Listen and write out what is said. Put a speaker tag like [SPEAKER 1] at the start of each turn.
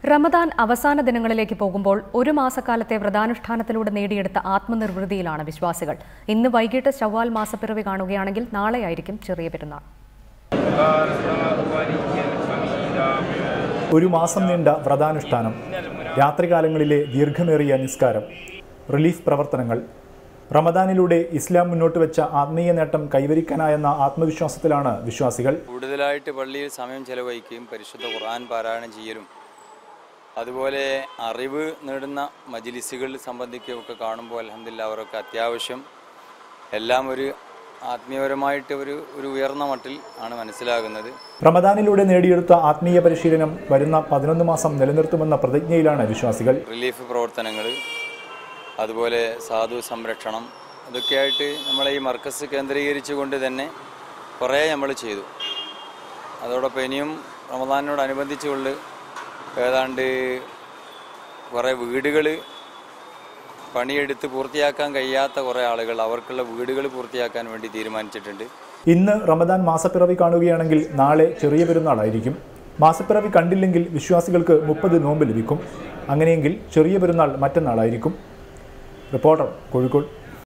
[SPEAKER 1] റമദാൻ അവസാന ദിനങ്ങളിലേക്ക് പോകുമ്പോൾ ഒരു മാസക്കാലത്തെ വ്രതാനുഷ്ഠാനത്തിലൂടെ നേടിയെടുത്ത ആത്മനിർവൃതിയിലാണ് വിശ്വാസികൾ ഇന്ന് വൈകിട്ട് ചവ്വാൽ മാസപ്പിറവി കാണുകയാണെങ്കിൽ നാളെയായിരിക്കും ചെറിയ പെരുന്നാൾ
[SPEAKER 2] ഒരു മാസം നീണ്ട വ്രതാനുഷ്ഠാനം രാത്രികാലങ്ങളിലെ ദീർഘമേറിയ നിസ്കാരം റിലീഫ് പ്രവർത്തനങ്ങൾ റമദാനിലൂടെ ഇസ്ലാം മുന്നോട്ട് വെച്ച ആത്മീയ നേട്ടം കൈവരിക്കാനായെന്ന ആത്മവിശ്വാസത്തിലാണ് വിശ്വാസികൾ
[SPEAKER 3] കൂടുതലായിട്ട് പള്ളിയിൽ സമയം ചെലവഴിക്കുകയും പരിശുദ്ധ ഖുർആൻ പാരായണം ചെയ്യലും അതുപോലെ അറിവ് നേടുന്ന മജിലിസുകൾ സംബന്ധിക്കുകയൊക്കെ കാണുമ്പോൾ അലഹമില്ല അവരൊക്കെ അത്യാവശ്യം എല്ലാം ഒരു ആത്മീയപരമായിട്ട് ഒരു ഒരു ഉയർന്ന മട്ടിൽ ആണ് മനസ്സിലാകുന്നത്
[SPEAKER 2] റമദാനിലൂടെ നേടിയെടുത്ത ആത്മീയ പരിശീലനം വരുന്ന പതിനൊന്ന് മാസം നിലനിർത്തുമെന്ന പ്രതിജ്ഞയിലാണ് വിശ്വാസികൾ
[SPEAKER 3] റിലീഫ് പ്രവർത്തനങ്ങൾ അതുപോലെ സാധു സംരക്ഷണം ഇതൊക്കെയായിട്ട് നമ്മളെ ഈ മർക്കസ് കേന്ദ്രീകരിച്ചുകൊണ്ട് തന്നെ കുറേ നമ്മൾ ചെയ്തു അതോടൊപ്പം ഇനിയും റമദാനോടനുബന്ധിച്ചുകൊണ്ട് ഏതാണ്ട് കുറേ വീടുകൾ പണിയെടുത്ത് പൂർത്തിയാക്കാൻ കഴിയാത്ത കുറേ ആളുകൾ അവർക്കുള്ള വീടുകൾ പൂർത്തിയാക്കാൻ വേണ്ടി തീരുമാനിച്ചിട്ടുണ്ട്
[SPEAKER 2] ഇന്ന് റമദാൻ മാസപ്പിറവി കാണുകയാണെങ്കിൽ നാളെ ചെറിയ പെരുന്നാളായിരിക്കും മാസപ്പിറവി കണ്ടില്ലെങ്കിൽ വിശ്വാസികൾക്ക് മുപ്പത് നോമ്പ് ലഭിക്കും അങ്ങനെയെങ്കിൽ ചെറിയ പെരുന്നാൾ മറ്റന്നാളായിരിക്കും റിപ്പോർട്ടർ കോഴിക്കോട്